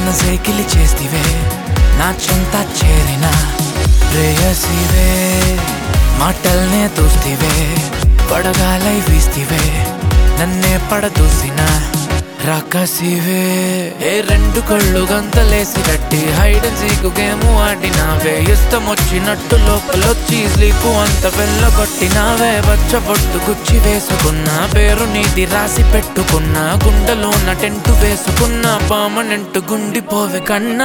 మనసేకిలి చేస్తివే నా చెంత చేరిన ప్రేయసివే మాటల్నే తూస్తివే పడగాలై వీస్తివే నన్నే పడదూసిన రాకసివే ఏ రెండు కళ్ళు గంతలేసి కట్టి హైడ్ అండ్ సీకు గేము ఆడినావే ఇష్టం వచ్చినట్టు లోపలొచ్చి స్లీపు అంత వెళ్ళగొట్టినావే బొట్టు గుచ్చి వేసుకున్నా పేరు నీది రాసి పెట్టుకున్నా గుండెలోన టెంటు వేసుకున్నా పామనెంటు గుండిపోవే కన్నా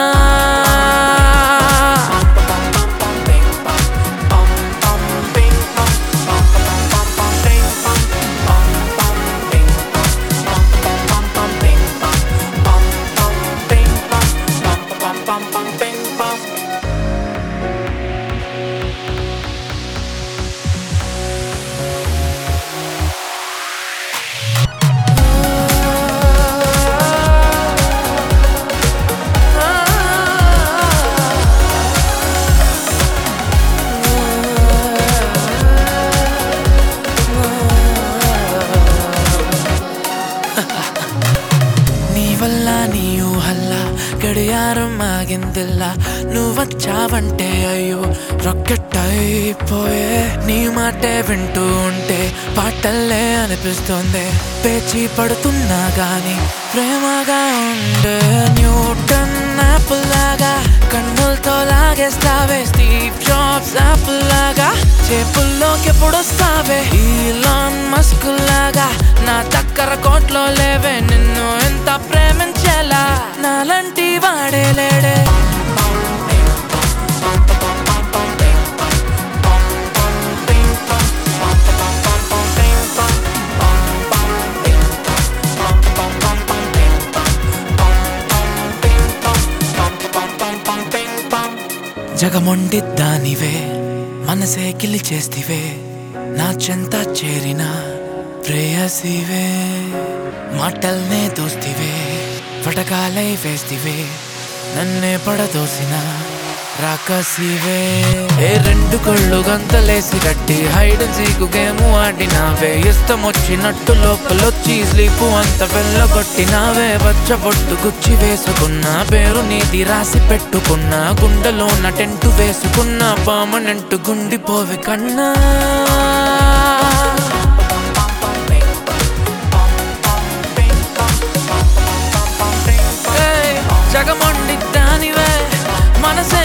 నీ వల్ల నీ ఊహల్ల గడియారం ఆగిందిల్ల నువ్వచ్చావంటే అయ్యో రొక్కెట్ అయిపోయే నీ మాటే వింటూ ఉంటే పాటల్లే అనిపిస్తుంది పేచి పడుతున్నా గాని ప్రేమగా ఉండే న్యూటన్ యాపిల్ లాగా కన్నులతో లాగేస్తావే స్టీవ్ జాబ్స్ యాపిల్ లాగా చేపుల్లోకి ఎప్పుడొస్తావే ఈలాన్ మస్క్ లాగా నా చక్కర కోట్లో లేవే నిన్ను ఎంత ప్రేమించేలా నాలంటి వాడే లేడే జగమొండిద్దానివే మనసే కిలి చేస్తివే నా చెంత చేరిన ప్రేయసివే మాటల్నే దోస్తివే పటకాలై వేస్తివే నన్నే పడదోసిన రాకసివే ఏ రెండు కళ్ళు గంతలేసి కట్టి హైడ్ అండ్ సీకు గేము ఆడినావే ఇష్టం వచ్చినట్టు లోపలొచ్చి స్లీపు అంత వెళ్ళగొట్టినావే బొట్టు గుచ్చి వేసుకున్నా పేరు నీది రాసి పెట్టుకున్నా గుండెలోన టెంటు వేసుకున్నా పామనెంటు గుండిపోవి కన్నా ఏయ్, జగమొండిద్దానివే మనసే